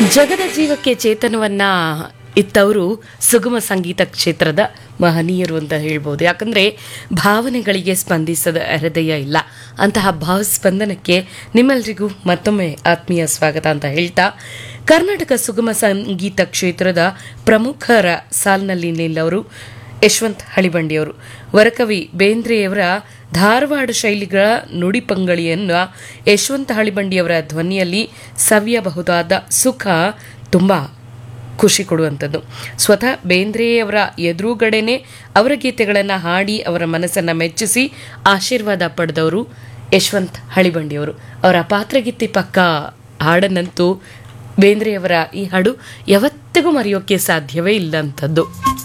ಜಗದ ಜೀವಕ್ಕೆ ಚೇತನವನ್ನ ಇತ್ತವರು ಸುಗಮ ಸಂಗೀತ ಕ್ಷೇತ್ರದ ಮಹನೀಯರು ಅಂತ ಹೇಳ್ಬೋದು ಯಾಕಂದ್ರೆ ಭಾವನೆಗಳಿಗೆ ಸ್ಪಂದಿಸದ ಹೃದಯ ಇಲ್ಲ ಅಂತಹ ಭಾವಸ್ಪಂದನಕ್ಕೆ ನಿಮ್ಮೆಲ್ರಿಗೂ ಮತ್ತೊಮ್ಮೆ ಆತ್ಮೀಯ ಸ್ವಾಗತ ಅಂತ ಹೇಳ್ತಾ ಕರ್ನಾಟಕ ಸುಗಮ ಸಂಗೀತ ಕ್ಷೇತ್ರದ ಪ್ರಮುಖರ ಸಾಲಿನಲ್ಲಿ ನಿಲ್ಲವರು ಯಶವಂತ್ ಹಳಿಬಂಡಿಯವರು ವರಕವಿ ಬೇಂದ್ರೆಯವರ ಧಾರವಾಡ ಶೈಲಿಗಳ ನುಡಿಪಂಗಳಿಯನ್ನು ಯಶವಂತ ಹಳಿಬಂಡಿಯವರ ಧ್ವನಿಯಲ್ಲಿ ಸವಿಯಬಹುದಾದ ಸುಖ ತುಂಬ ಖುಷಿ ಕೊಡುವಂಥದ್ದು ಸ್ವತಃ ಬೇಂದ್ರೆಯವರ ಎದುರುಗಡೆನೆ ಅವರ ಗೀತೆಗಳನ್ನು ಹಾಡಿ ಅವರ ಮನಸ್ಸನ್ನು ಮೆಚ್ಚಿಸಿ ಆಶೀರ್ವಾದ ಪಡೆದವರು ಯಶವಂತ್ ಹಳಿಬಂಡಿಯವರು ಅವರ ಪಾತ್ರಗೀತೆ ಪಕ್ಕ ಹಾಡನ್ನಂತೂ ಬೇಂದ್ರೆಯವರ ಈ ಹಾಡು ಯಾವತ್ತಿಗೂ ಮರೆಯೋಕ್ಕೆ ಸಾಧ್ಯವೇ ಇಲ್ಲಂಥದ್ದು